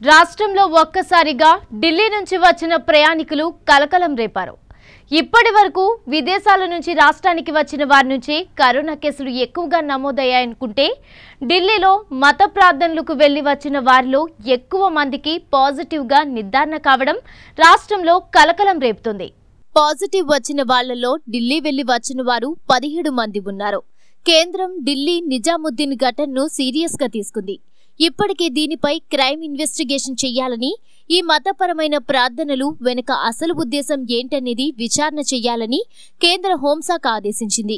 రాష్ట్రంలో ఒక్కసారిగా ఢిల్లీ నుంచి వచ్చిన ప్రయాణికులు కలకలం రేపారు ఇప్పటి వరకు విదేశాల నుంచి రాష్ట్రానికి వచ్చిన వారి నుంచి కరోనా కేసులు ఎక్కువగా నమోదయ్యాయనుకుంటే ఢిల్లీలో మత ప్రార్థనలకు వెళ్లి వచ్చిన వారిలో ఎక్కువ మందికి పాజిటివ్గా నిర్ధారణ కావడం రాష్ట్రంలో కలకలం రేపుతుంది పాజిటివ్ వచ్చిన వాళ్లలో ఢిల్లీ వెళ్లి వచ్చిన వారు పదిహేడు మంది ఉన్నారు కేంద్రం ఢిల్లీ నిజాముద్దీన్ ఘటనను సీరియస్ గా తీసుకుంది ఇప్పటికే దీనిపై క్రైమ్ ఇన్వెస్టిగేషన్ చేయాలని ఈ మతపరమైన ప్రార్థనలు వెనుక అసలు ఉద్దేశం ఏంటనేది విచారణ చేయాలని కేంద్ర హోంశాఖ ఆదేశించింది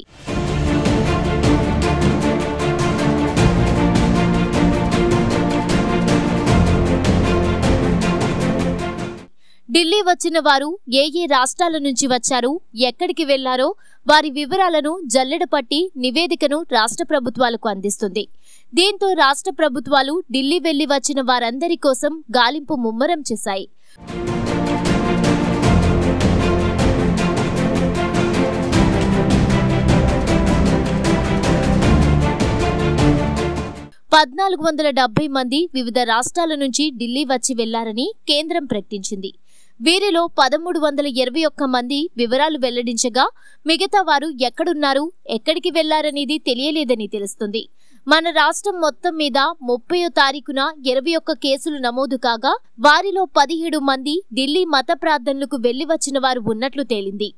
ఢిల్లీ వచ్చిన వారు ఏ ఏ రాష్ట్రాల నుంచి వచ్చారు ఎక్కడికి వెళ్లారో వారి వివరాలను జల్లెడపట్టి నివేదికను రాష్ట్ర ప్రభుత్వాలకు అందిస్తుంది దీంతో రాష్ట్ర ప్రభుత్వాలు ఢిల్లీ వెళ్లి వచ్చిన వారందరి కోసం గాలింపు ముమ్మరం చేశాయి పద్నాలుగు వందల డెబ్బై మంది వివిధ రాష్ట్రాల నుంచి ఢిల్లీ వచ్చి వెళ్లారని కేంద్రం ప్రకటించింది వీరిలో పదమూడు వందల ఇరవై ఒక్క మంది వివరాలు వెల్లడించగా మిగతా వారు ఎక్కడున్నారు ఎక్కడికి వెళ్లారనేది తెలియలేదని తెలుస్తుంది మన రాష్ట్రం మొత్తం మీద ముప్పయో తారీఖున ఇరవై ఒక్క కేసులు నమోదు కాగా వారిలో పదిహేడు మంది ఢిల్లీ మత ప్రార్థనలకు వెళ్లి వచ్చిన వారు ఉన్నట్లు తేలింది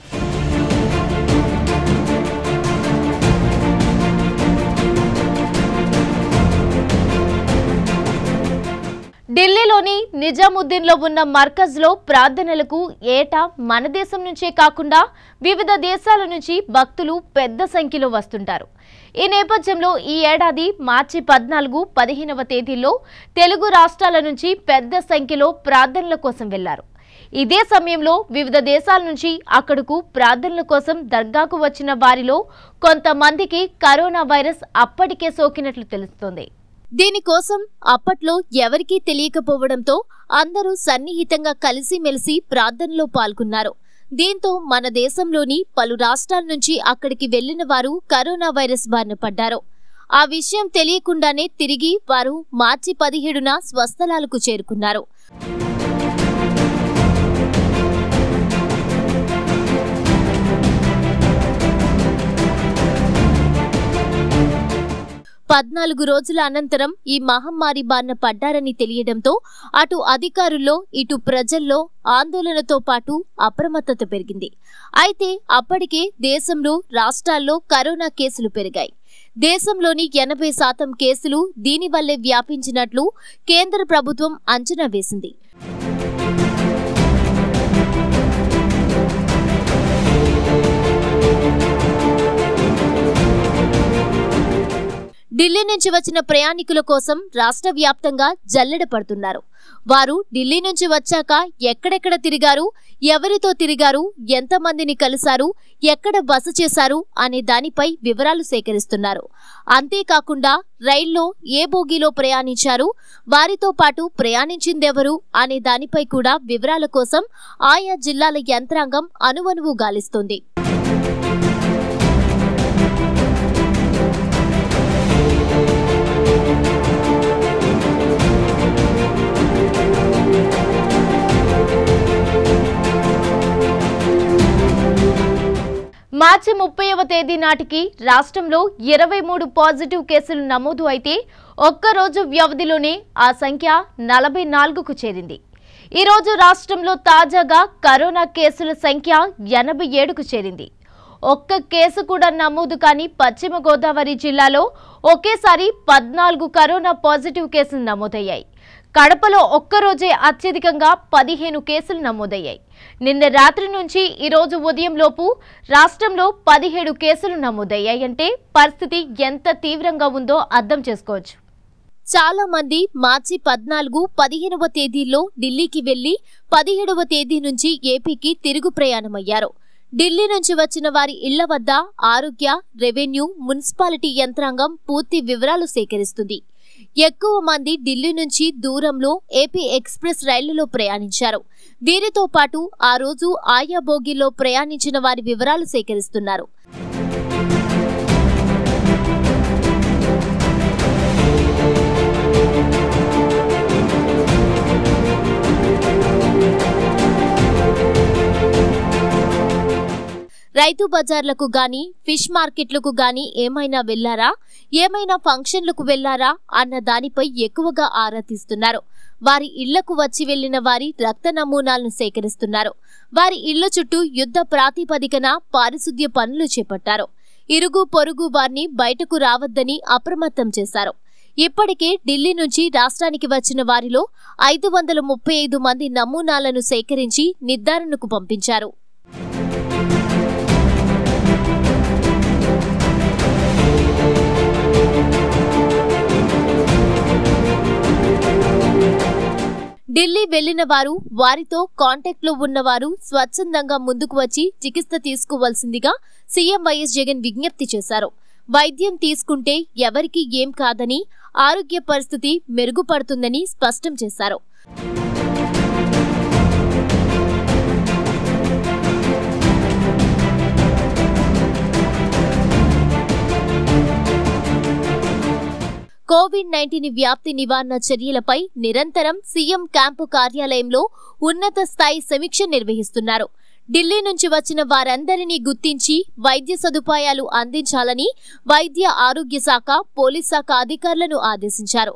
ఢిల్లీలోని నిజాముద్దీన్లో ఉన్న మర్కజ్లో ప్రార్థనలకు ఏటా మన దేశం నుంచే కాకుండా వివిధ దేశాల నుంచి భక్తులు పెద్ద సంఖ్యలో వస్తుంటారు ఈ నేపథ్యంలో ఈ ఏడాది మార్చి పద్నాలుగు పదిహేనవ తేదీల్లో తెలుగు రాష్ట్రాల నుంచి పెద్ద సంఖ్యలో ప్రార్థనల కోసం వెళ్లారు ఇదే సమయంలో వివిధ దేశాల నుంచి అక్కడకు ప్రార్థనల కోసం దర్గాకు వచ్చిన వారిలో కొంతమందికి కరోనా వైరస్ అప్పటికే సోకినట్లు తెలుస్తోంది దీనికోసం అప్పట్లో ఎవరికీ తెలియకపోవడంతో అందరూ సన్నిహితంగా కలిసిమెలిసి ప్రార్థనలో పాల్గొన్నారు దీంతో మన దేశంలోని పలు రాష్ట్రాల నుంచి అక్కడికి వెళ్లిన వారు కరోనా వైరస్ బారిన పడ్డారు ఆ విషయం తెలియకుండానే తిరిగి వారు మార్చి పదిహేడున స్వస్థలాలకు చేరుకున్నారు పద్నాలుగు రోజుల అనంతరం ఈ మహమ్మారి బారిన పడ్డారని తెలియడంతో అటు అధికారుల్లో ఇటు ప్రజల్లో ఆందోళనతో పాటు అప్రమత్తత పెరిగింది అయితే అప్పటికే దేశంలో రాష్ట్రాల్లో కరోనా కేసులు పెరిగాయి దేశంలోని ఎనభై శాతం కేసులు దీనివల్లే వ్యాపించినట్లు కేంద్ర ప్రభుత్వం అంచనా వేసింది ఢిల్లీ నుంచి వచ్చిన ప్రయాణికుల కోసం రాష్ట్ర వ్యాప్తంగా జల్లెడ పడుతున్నారు వారు ఢిల్లీ నుంచి వచ్చాక ఎక్కడెక్కడ తిరిగారు ఎవరితో తిరిగారు ఎంతమందిని కలిశారు ఎక్కడ బస చేశారు అనే దానిపై వివరాలు సేకరిస్తున్నారు అంతేకాకుండా రైల్లో ఏ బోగీలో ప్రయాణించారు వారితో పాటు ప్రయాణించిందెవరు అనే దానిపై కూడా వివరాల కోసం ఆయా జిల్లాల యంత్రాంగం అనువనువు గాలిస్తుంది మార్చి ముప్పైవ తేదీ నాటికి రాష్ట్రంలో ఇరవై మూడు పాజిటివ్ కేసులు నమోదు అయితే ఒక్కరోజు వ్యవధిలోనే ఆ సంఖ్య నలభై నాలుగుకు చేరింది ఈరోజు రాష్ట్రంలో తాజాగా కరోనా కేసుల సంఖ్య ఎనభై ఏడుకు చేరింది ఒక్క కేసు కూడా నమోదు కాని పశ్చిమ గోదావరి జిల్లాలో ఒకేసారి పద్నాలుగు కరోనా పాజిటివ్ కేసులు నమోదయ్యాయి కడపలో ఒక్కరోజే అత్యధికంగా పదిహేను కేసులు నమోదయ్యాయి నిన్న రాత్రి నుంచి ఈరోజు ఉదయం లోపు రాష్ట్రంలో పదిహేడు కేసులు నమోదయ్యాయంటే పరిస్థితి ఎంత తీవ్రంగా ఉందో అర్థం చేసుకోవచ్చు చాలా మంది మార్చి పద్నాలుగు పదిహేనవ తేదీల్లో ఢిల్లీకి వెళ్లి పదిహేడవ తేదీ నుంచి ఏపీకి తిరుగు ప్రయాణమయ్యారు ఢిల్లీ నుంచి వచ్చిన వారి ఇళ్ల వద్ద ఆరోగ్య రెవెన్యూ మున్సిపాలిటీ యంత్రాంగం పూర్తి వివరాలు సేకరిస్తుంది ఎక్కువ మంది ఢిల్లీ నుంచి దూరంలో ఏపీ ఎక్స్ప్రెస్ రైళ్లలో ప్రయాణించారు వీరితో పాటు ఆ రోజు ఆయా బోగిలో ప్రయాణించిన వారి వివరాలు సేకరిస్తున్నారు రైతు బజార్లకు గాని ఫిష్ మార్కెట్లకు గాని ఏమైనా వెళ్లారా ఏమైనా ఫంక్షన్లకు వెళ్లారా అన్న దానిపై ఎక్కువగా ఆరా తీస్తున్నారు వారి ఇళ్లకు వచ్చి వెళ్లిన వారి రక్త నమూనాలను సేకరిస్తున్నారు వారి ఇళ్ల చుట్టూ యుద్ధ ప్రాతిపదికన పారిశుద్ధ్య పనులు చేపట్టారు ఇరుగు పొరుగు వారిని బయటకు రావద్దని అప్రమత్తం చేశారు ఇప్పటికే ఢిల్లీ నుంచి రాష్ట్రానికి వచ్చిన వారిలో ఐదు వందల ముప్పై ఐదు మంది నమూనాలను సేకరించి నిర్ధారణకు పంపించారు ఢిల్లీ వెళ్లిన వారు వారితో కాంటాక్ట్ లో ఉన్నవారు స్వచ్ఛందంగా ముందుకు వచ్చి చికిత్స తీసుకోవాల్సిందిగా సీఎం వైఎస్ జగన్ విజ్ఞప్తి చేశారు వైద్యం తీసుకుంటే ఎవరికీ ఏం కాదని ఆరోగ్య పరిస్థితి మెరుగుపడుతుందని స్పష్టం చేశారు కోవిడ్ నైన్టీన్ వ్యాప్తి నివారణ చర్యలపై నిరంతరం సీఎం క్యాంపు కార్యాలయంలో ఉన్నత స్థాయి సమీక్ష నిర్వహిస్తున్నారు ఢిల్లీ నుంచి వచ్చిన వారందరినీ గుర్తించి వైద్య సదుపాయాలు అందించాలని వైద్య ఆరోగ్య శాఖ పోలీస్ శాఖ అధికారులను ఆదేశించారు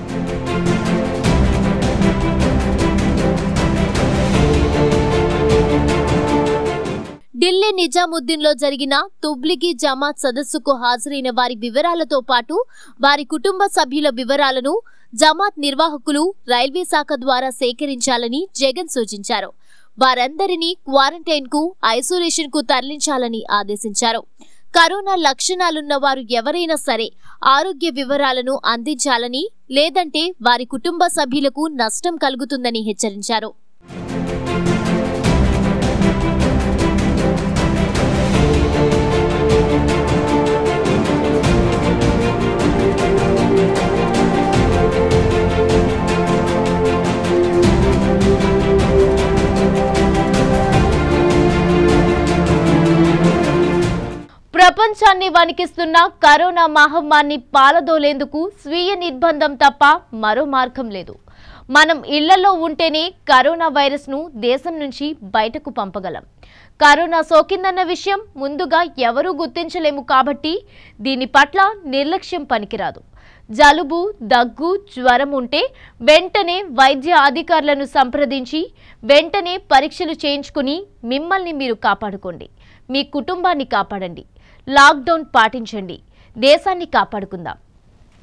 ఢిల్లీ నిజాముద్దీన్ లో జరిగిన తుబ్లిగి జమాత్ సదస్సుకు హాజరైన వారి వివరాలతో పాటు వారి కుటుంబ సభ్యుల వివరాలను జమాత్ నిర్వాహకులు రైల్వే శాఖ ద్వారా సేకరించాలని జగన్ సూచించారు వారందరినీ క్వారంటైన్ కు ఐసోలేషన్ కు తరలించాలని ఆదేశించారు కరోనా లక్షణాలున్న వారు ఎవరైనా సరే ఆరోగ్య వివరాలను అందించాలని లేదంటే వారి కుటుంబ సభ్యులకు నష్టం కలుగుతుందని హెచ్చరించారు ప్రపంచాన్ని వణికిస్తున్న కరోనా మహమ్మారిని పాలదోలేందుకు స్వీయ నిర్బంధం తప్ప మరో మార్గం లేదు మనం ఇళ్లలో ఉంటేనే కరోనా వైరస్ను దేశం నుంచి బయటకు పంపగలం కరోనా సోకిందన్న విషయం ముందుగా ఎవరూ గుర్తించలేము కాబట్టి దీని పట్ల నిర్లక్ష్యం పనికిరాదు జలుబు దగ్గు జ్వరం ఉంటే వెంటనే వైద్య అధికారులను సంప్రదించి వెంటనే పరీక్షలు చేయించుకుని మిమ్మల్ని మీరు కాపాడుకోండి మీ కుటుంబాన్ని కాపాడండి లాక్డౌన్ పాటించండి దేశాన్ని కాపాడుకుందాం